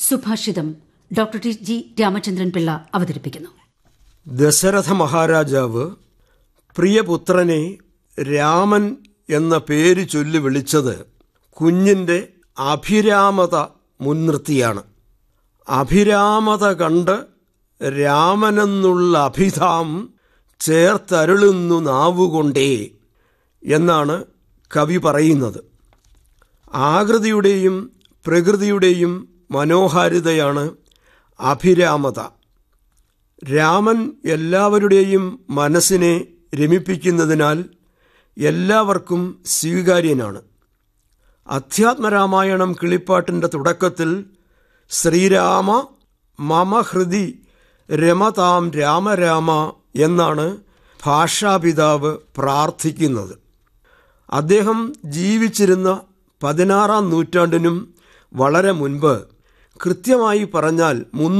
സുഭാഷിതം doctor T G Ramachandran Pillai അവതരിപ്പിക്കുന്നു ദശരഥ മഹാരാജാവ് പ്രിയപുത്രനെ രാമൻ എന്ന പേര് ചൊല്ലി വിളിച്ചത് കുഞ്ഞിൻ്റെ അഭിരാമത മുൻനിർത്തിയാണ് അഭിരാമത കണ്ട് രാമനെന്നുള്ള അഭിധാം ചേർത്തരുളുന്നു നാവുകൊണ്ടേ എന്നാണ് കവി പറയുന്നത് ആകൃതിയുടെയും പ്രകൃതിയുടെയും മനോഹാരിതയാണ് അഭിരാമത രാമൻ എല്ലാവരുടെയും മനസ്സിനെ രമിപ്പിക്കുന്നതിനാൽ എല്ലാവർക്കും സ്വീകാര്യനാണ് അധ്യാത്മരാമായണം കിളിപ്പാട്ടിൻ്റെ തുടക്കത്തിൽ ശ്രീരാമ മമ ഹൃദി രമതാം രാമരാമ എന്നാണ് ഭാഷാപിതാവ് പ്രാർത്ഥിക്കുന്നത് അദ്ദേഹം ജീവിച്ചിരുന്ന പതിനാറാം നൂറ്റാണ്ടിനും വളരെ മുൻപ് കൃത്യമായി പറഞ്ഞാൽ